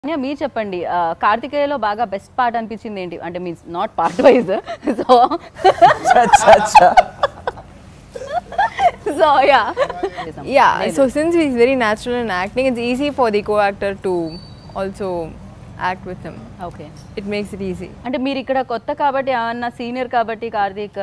అన్య, మీరు చెప్పండి ఆ, కార్తికేయలో బాగా బెస్ట్ పార్ట్ అనిపించింది ఏంటి అంటే means not part wise so so yeah Yeah, so since he's very natural in acting, it's easy for the co-actor to also act with him. Okay It makes it easy. అంటే మీరు ఇక్కడ కొత్త కాబట్టి ఏమన్నా senior కాబట్టి Karthik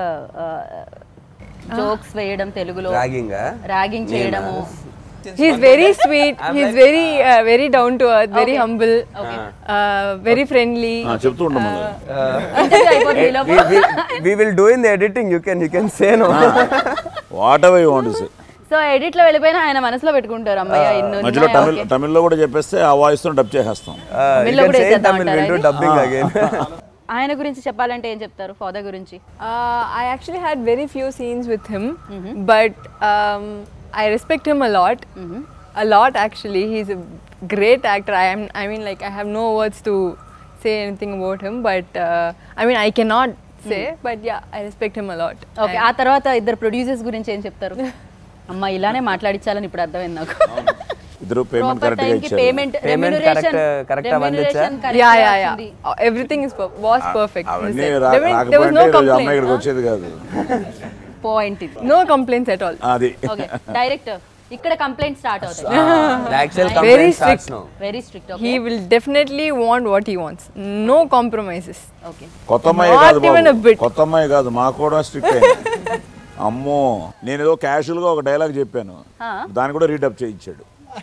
jokes వేయడం తెలుగులో Ragging ఆ? ర్యాగింగ్ చేయడము He's very sweet. he's very, uh, very down to earth, very humble, uh, very friendly. ఆ, చెప్తూ ఉండము Interview అయిపోతుంది ఈ లోపు. We will do in the editing you can you can say no what you want say so edit లో వెళ్ళిపోయినా ఆయన మనసులో పెట్టుకుంటారు అమ్మయ్య ఇన్ని మధ్యలో ఉన్నాయా? తమిళ్ Okay. తమిళ్లో కూడా చెప్పేస్తే ఆ వాయిస్ తో డబ్ చేసేస్తాం తమిళ్లో కూడా వేసేద్దాం అంటారా ఇది? డబ్బింగ్ అగైన్ ఆయన గురించి చెప్పాలంటే ఏం చెప్తారు ఫాదర్ గురించి Uh, I actually had very few scenes with him, but um, I respect him a lot. A lot, actually. He's a great actor. I am. I mean, like I have no words to say anything about him, but uh, I mean, I cannot say. But yeah, I respect him a lot. Okay ఆ తర్వాత ఇద్దరు producers గురించి ఏం చెప్తారు అమ్మ ఇలానే మాట్లాడించాలని ఇప్పుడు అర్థమైంది నాకు ఇద్దరు పేమెంట్ ప్రాపర్ కరెక్ట్ గా టైం కి ఇచ్చారు పేమెంట్ Payment correct- correct గా అందించా? yeah, yeah, yeah. Uh, everything is per- was perfect. in అవన్నీ the set. రా- There, were- there was రాకపోయింటే no ఈ రోజు అమ్మాయి ఇక్కడికి complaint. వచ్చేది కాదు పాయింట్ ఇది No complaints at all. అది ఓకే డైరెక్టర్ ఇక్కడ కంప్లైంట్ స్టార్ట్ అవుతాయి actual Very complaint strict. Starts now very strict He will definitely want what he wants. No compromises. Okay కొత్త అమ్మాయి Not కాదు even a బాబు bit. కొత్త అమ్మాయి కాదు మాకు కూడా స్ట్రిక్ట్ అయింది అమ్మో నేను ఏదో క్యాజువల్ గా ఒక డైలాగ్ చెప్పాను దాన్ని కూడా రీడప్ చేయించాడు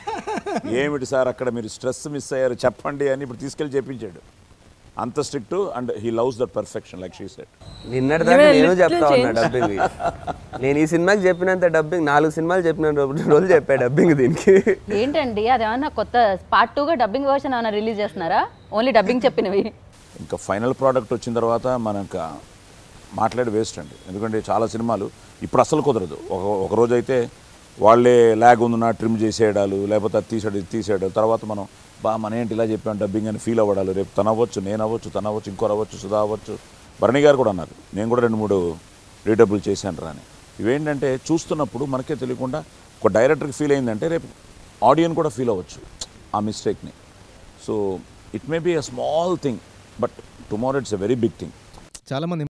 ఏమిటి సార్ అక్కడ మీరు స్ట్రెస్ మిస్ అయ్యారు చెప్పండి అని ఇప్పుడు తీసుకెళ్ళి చెప్పించాడు అంత strict and he loves that perfection like she set నిన్నటి దాకా Even a నేను little చెప్తా ఉన్నా change. డబ్బింగ్ నేను ఈ సినిమాకి చెప్పినంత డబ్బింగ్ నాలుగు సినిమాలు చెప్పిన రోజులు చెప్పా డబ్బింగ్ దీనికి ఏంటండి అదేమన్నా కొత్త పార్ట్ టూ గా డబ్బింగ్ వర్షన్ ఏమైనా రిలీజ్ చేస్తున్నారా ఓన్లీ డబ్బింగ్ చెప్పినవి ఇంకా ఫైనల్ ప్రోడక్ట్ వచ్చిన తర్వాత మనకు మాట్లాడి వేస్ట్ అండి ఎందుకంటే చాలా సినిమాలు ఇప్పుడు అసలు కుదరదు ఒక ఒక రోజు అయితే వాళ్ళే ల్యాగ్ ఉందన్న ట్రిమ్ చేసేయడాలు లేకపోతే అది తీసేయడం ఇది తీసేయడం తర్వాత మనం బా మన ఏంటి ఇలా చెప్పాం డబ్బింగ్ అని ఫీల్ అవ్వడాలు రేపు తన అవ్వచ్చు నేను అవ్వచ్చు తన అవ్వచ్చు ఇంకోరు అవ్వచ్చు సుధా అవ్వచ్చు భరణి గారు కూడా అన్నారు నేను కూడా రెండు మూడు రీడబుల్ చేశాను రా అని ఇవేంటంటే చూస్తున్నప్పుడు మనకే తెలియకుండా ఒక డైరెక్టర్కి ఫీల్ అయిందంటే రేపు ఆడియన్ కూడా ఫీల్ అవ్వచ్చు ఆ మిస్టేక్ని so it may be a small thing but tomorrow it's a very big thing చాలామంది